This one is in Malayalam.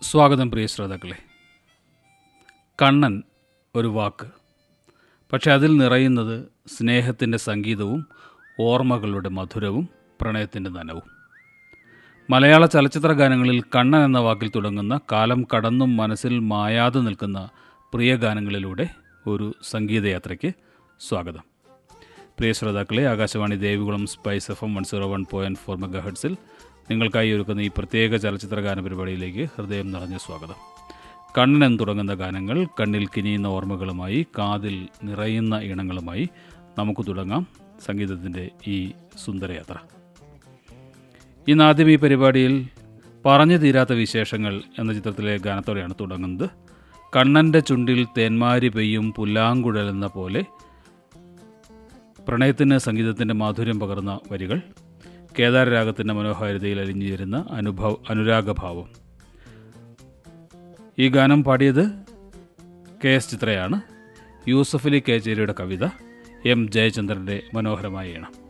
സ്വാഗതം പ്രിയ ശ്രോതാക്കളെ കണ്ണൻ ഒരു വാക്ക് പക്ഷെ അതിൽ നിറയുന്നത് സ്നേഹത്തിൻ്റെ സംഗീതവും ഓർമ്മകളുടെ മധുരവും പ്രണയത്തിൻ്റെ നനവും മലയാള ചലച്ചിത്ര ഗാനങ്ങളിൽ കണ്ണൻ എന്ന വാക്കിൽ തുടങ്ങുന്ന കാലം കടന്നും മനസ്സിൽ മായാതെ നിൽക്കുന്ന പ്രിയ ഗാനങ്ങളിലൂടെ ഒരു സംഗീതയാത്രയ്ക്ക് സ്വാഗതം പ്രിയ ശ്രോതാക്കളെ Akashvani Devikulam spice F M one zero one point four mega ഹെഡ്സിൽ നിങ്ങൾക്കായി ഒരുക്കുന്ന ഈ പ്രത്യേക ചലച്ചിത്ര ഗാന പരിപാടിയിലേക്ക് ഹൃദയം നിറഞ്ഞ സ്വാഗതം കണ്ണൻ തുടങ്ങുന്ന ഗാനങ്ങൾ കണ്ണിൽ കിനിയുന്ന ഓർമ്മകളുമായി കാതിൽ നിറയുന്ന ഇണങ്ങളുമായി നമുക്ക് തുടങ്ങാം സംഗീതത്തിൻ്റെ ഈ സുന്ദരയാത്ര ഇന്ന് ആദ്യം ഈ പരിപാടിയിൽ പറഞ്ഞു തീരാത്ത വിശേഷങ്ങൾ എന്ന ചിത്രത്തിലെ ഗാനത്തോടെയാണ് തുടങ്ങുന്നത് കണ്ണൻ്റെ ചുണ്ടിൽ തേന്മാരി പെയ്യും പുല്ലാങ്കുഴൽ എന്ന പോലെ പ്രണയത്തിന് സംഗീതത്തിൻ്റെ മാധുര്യം പകർന്ന വരികൾ കേദാരരാഗത്തിൻ്റെ മനോഹാരിതയിൽ അലിഞ്ഞു ചേരുന്ന അനുഭവ അനുരാഗഭാവം ഈ ഗാനം പാടിയത് കെ എസ് ചിത്രയാണ് യൂസഫലി കേച്ചേരിയുടെ കവിത എം ജയചന്ദ്രൻ്റെ മനോഹരമായ ഈണം